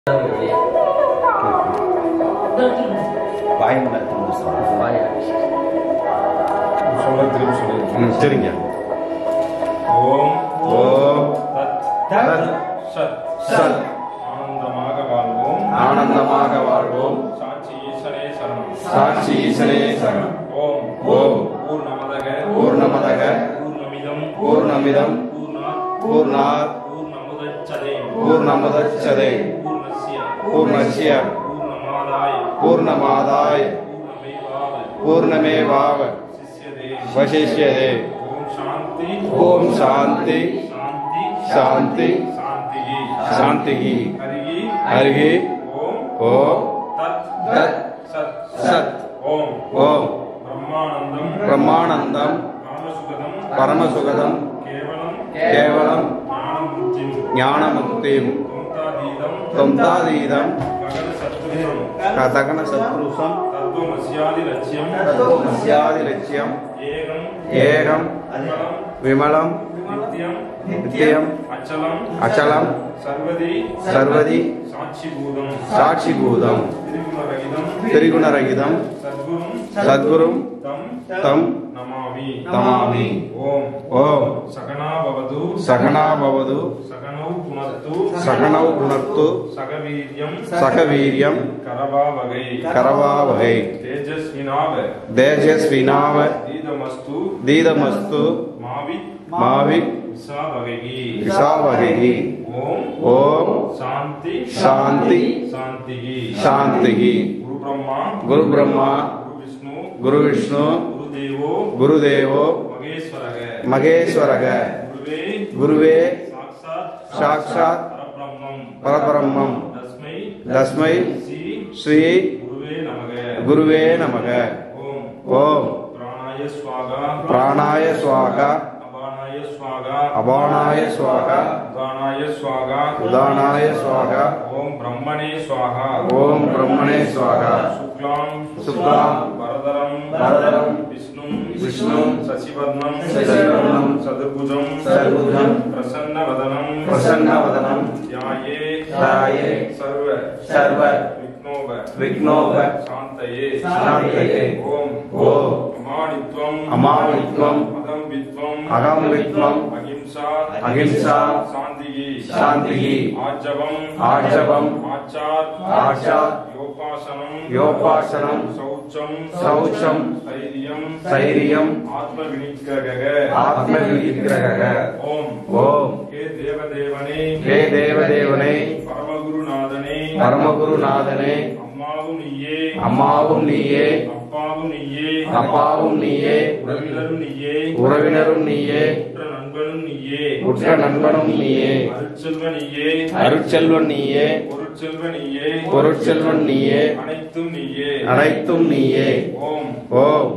வாய்மலை திரும்ப சொல்லுங்க சொல்ல திரும்பி சொல்லிடுறேன் ம் சரிங்க ஓம் ஓம் தத் தத் சத் சத் ஆனந்தமாக வாழ்வோம் ஆனந்தமாக வாழ்வோம் சாட்சி ஈசனே சரணம் சாட்சி ஈசனே சரணம் ஓம் ஓம் பூர்ணமதக பூர்ணமதக பூர்ணமிதம் பூர்ணமிதம் பூர்ணா பூர்ணாத் பூர்ணமுதச்சதே பூர்ணமுதச்சதே பூர்ணஸ்ய பூர்ணஸ்ய பூர்ணமாதாய பூர்ணமாதாய பூர்ணமேவாவ பூர்ணமேவாவ சிஷ்யதே வசிஷ்யதே ஓம் சாந்தி ஓம் சாந்தி சாந்தி சாந்தி சாந்திகி சாந்திகி ஹரிகி ஹரிகி ஓம் ஓம் தத் தத் சத் சத் ஓம் ஓம் பிரம்மானந்தம் பிரம்மானந்தம் ராமசுகதம் பரமசுகதம் கேவலம் கேவலம் ஞானமுக்திம் ஞானமுக்திம் தொந்தாதீதம் தொந்தாதீதம் ககன சத்ருஷம் கதகன சத்ருசம் தத்துவமஸ்யாதி லட்சியம் தத்துவமஸ்யாதி லட்சியம் ஏகம் ஏகம் அகலம் விமலம் நித்யம் நித்தியம் அச்சலம் அச்சலம் சர்வதி சர்வதி சாட்சிபூதம் சாட்சிபூதம் திரிகுணரகிதம் திரிகுணரகிதம் சத்குரும் சத்குரும் தம் தம் நமாமி தமாமி ஓம் ஓம் சகனாபவது சகனா பவது சகனௌ புனத்து சகனௌ குணத்து சகவீரியம் சகவீரியம் கரவாவகை கரவாவகை தேஜஸ்வினாவ தேஜஸ்வினாவ தீதமஸ்து தீதமஸ்து மாவி மாவிக் விசாவகை விசாவகி ஓம் ஓம் சாந்தி சாந்தி சாந்திகி சாந்திகி குரு பிரம்மா குரு பிரம்மா குரு விஷ்ணு குரு விஷ்ணு குரு தேவோ குருதேவோ மகேஸ்வரக மகேஸ்வரக குருவே குருவே சாக்ஷாத் சாக்ஷாத் பரபிரம்மம் பரபிரம்மம் தஸ்மை தஸ்மை ஸ்ரீ ஸ்ரீ குருவே நமக குருவே நமக ஓம் ஓம் பிராணாய ஸ்வாகா பிராணாய ஸ்வாகா அபானாய ஸ்வாகா அபானாய ஸ்வாகா உதானாய ஸ்வாகா உதானாய ஸ்வாகா ஓம் பிரம்மணே ஸ்வாகா ஓம் பிரம்மணே ஸ்வாகா சுக்லாம் சுக்லாம் வரதரம் வரதரம் விஷ்ணும் விஷ்ணும் சசிவர்ணம் சசிவர்ணம் சதுர்புஜம் சதுர்புஜம் பிரசன்னவதனம் பிரசன்னவதனம் ध्याये ध्याये सर्व सर्व विघ्नोप विघ्नोप शान्तये शान्तये ओम ओम अमानित्वम् अमानित्वम् अगम्भित्वम् अगम्भित्वम् अहिंसा अहिंसा शान्तिः शान्तिः आजवम् आर्जवम् आचार आचार योपासनम् योपासनम् शौचम् शौचम् स्थैर्यम् स्थैर्यम् आत्मविनिग्रहः आत्मविग्रहः ओम ஓம் हे देवदेवने ஹே தேவதேவனே பரமகுருநாதனே பரமகுருநாதனே அம்மாவும் நீயே அம்மாவும் நீயே அப்பாவும் நீயே அப்பாவும் நீயே உறவினரும் நீயே உறவினரும் நீயே உற்ற நண்பனும் நீயே உற்ற நண்பனும் நீயே அருட்செல்வ நீயே அருட்செல்வன் நீயே பொருட்செல்வ நீயே பொருட்செல்வன் நீயே அனைத்தும் நீயே அனைத்தும் நீயே ஓம் ஓம்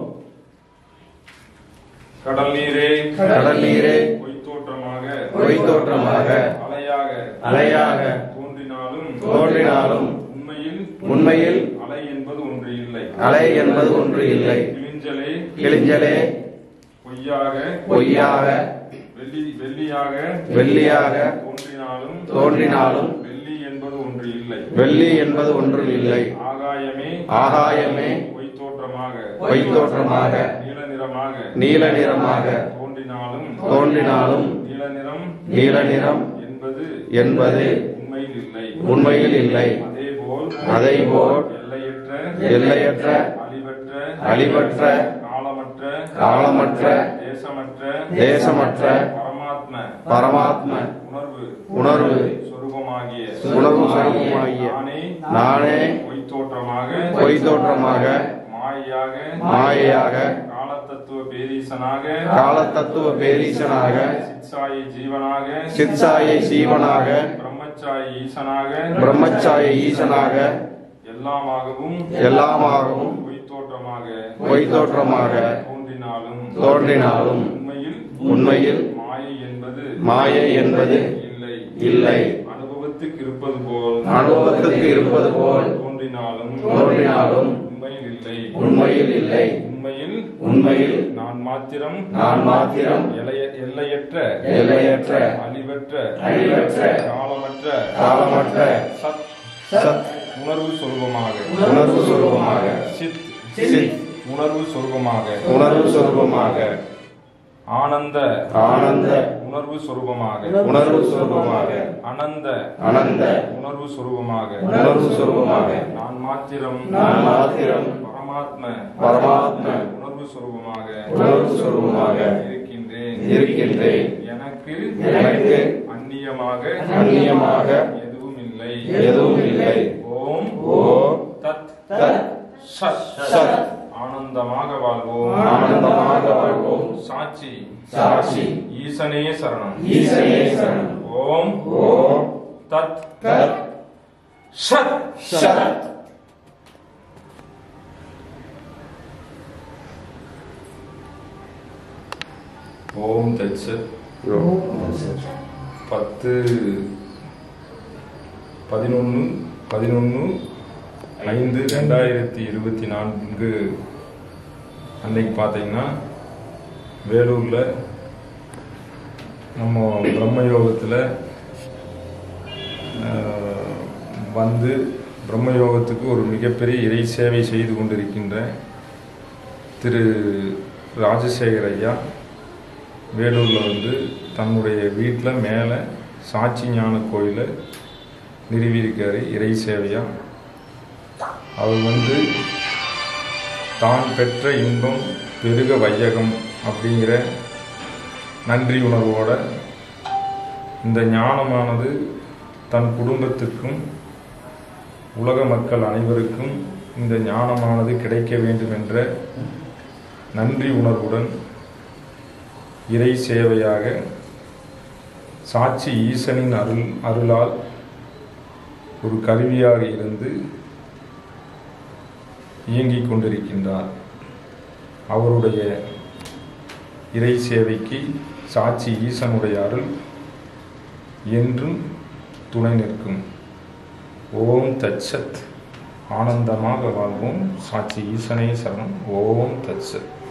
கடல் நீரே கடல் நீரே பொய்த்தோற்றமாக பொய்த்தோற்றமாக அலையாக அலையாக தோன்றினாலும் தோன்றினாலும் உண்மையில் உண்மையில் அலை என்பது ஒன்று இல்லை அலை என்பது ஒன்று இல்லை கிழிஞ்சலே கிழிஞ்சலே பொய்யாக பொய்யாக வெள்ளி வெள்ளியாக வெள்ளியாக தோன்றினாலும் தோன்றினாலும் வெள்ளி என்பது ஒன்று இல்லை வெள்ளி என்பது ஒன்றும் இல்லை ஆகாயமே ஆகாயமே பொய்த்தோற்றமாக பொய்த்தோற்றமாக நீல நிறமாக நீல நிறமாக தோன்றினாலும் தோன்றினாலும் நீல நிறம் நீல நிறம் என்பது என்பது உண்மையில் இல்லை உண்மையில் இல்லை அதேபோல் அதேபோல் எல்லையற்ற எல்லையற்ற அழிவற்ற அழிவற்ற காலமற்ற காலமற்ற தேசமற்ற தேசமற்ற பரமாத்ம பரமாத்ம உணர்வு உணர்வு சொரூபமாகிய உணர்வு சுரூபமாகிய நானே நானே பொய்த்தோற்றமாக பொய்த்தோற்றமாக மாயையாக மாயையாக காலத்தத்துவ பேரீசனாக காலத்தத்துவ பேரீசனாக சித்சாயி ஜீவனாக சித்சாயை சீவனாக பிரம்மச்சாயி ஈசனாக பிரம்மச்சாய ஈசனாக எல்லாமாகவும் எல்லாமாகவும் பொய்த்தோற்றமாக பொய்த்தோற்றமாக தோன்றினாலும் தோன்றினாலும் உண்மையில் உண்மையில் மாயை என்பது மாயை என்பது இல்லை இல்லை அனுபவத்துக்கு இருப்பது போல் அனுபவத்துக்கு இருப்பது போல் தோன்றினாலும் தோன்றினாலும் உண்மையில் இல்லை உண்மையில் இல்லை உண்மையில் உண்மையில் நான் மாத்திரம் நான் மாத்திரம் எல்லைய- எல்லையற்ற எல்லையற்ற அழிவற்ற அழிவற்ற காலமற்ற காலமற்ற சத் சத் உணர்வு சொரூபமாக உணர்வு சொரூபமாக சித் சித் உணர்வு சொரூபமாக உணர்வு சொரூபமாக ஆனந்த ஆனந்த உணர்வு சொரூபமாக உணர்வு சொரூபமாக அனந்த அனந்த உணர்வு சொரூபமாக உணர்வு சொரூபமாக நான் மாத்திரம் நான் மாத்திரம் பரமாத்ம பரமாத்ம உணர்வு சொரூபமாக உணர்வு சொரூபமாக இருக்கின்றேன் இருக்கின்றேன் எனக்கு எனக்கு அந்நியமாக அந்நியமாக எதுவும் இல்லை எதுவும் இல்லை ஓம் ஓம் தத் தத் சத் சத் ஆனந்தமாக வாழ்வோம் ஆனந்தமாக வாழ்வோம் சாட்சி சாட்சி ஈசனே சரணம் ஈசனே சரணம் ஓம் ஓம் தத் தத் சத் சத் ஓம் தத் சத் பத்து பதினொன்று பதினொன்று ஐந்து ரெண்டாயிரத்தி இருபத்தி நான்கு அன்னைக்கு பார்த்தீங்கன்னா வேலூரில் நம்ம பிரம்மயோகத்தில் வந்து பிரம்மயோகத்துக்கு ஒரு மிகப்பெரிய இறை சேவை செய்து கொண்டிருக்கின்ற திரு ராஜசேகர் ஐயா வேலூரில் வந்து தன்னுடைய வீட்டில் மேலே சாட்சி ஞான கோயிலை நிறுவியிருக்காரு இறை சேவையாக அவர் வந்து தான் பெற்ற இன்பம் பெருக வையகம் அப்படிங்கிற நன்றி உணர்வோட இந்த ஞானமானது தன் குடும்பத்துக்கும் உலக மக்கள் அனைவருக்கும் இந்த ஞானமானது கிடைக்க வேண்டும் என்ற நன்றி உணர்வுடன் இறை சேவையாக சாட்சி ஈசனின் அருள் அருளால் ஒரு கருவியாக இருந்து இயங்கிக் கொண்டிருக்கின்றார் அவருடைய இறை சேவைக்கு சாட்சி ஈசனுடைய அருள் என்றும் துணை நிற்கும் ஓம் தட்சத் ஆனந்தமாக வாழ்வோம் சாட்சி ஈசனே சரணம் ஓம் தட்சத்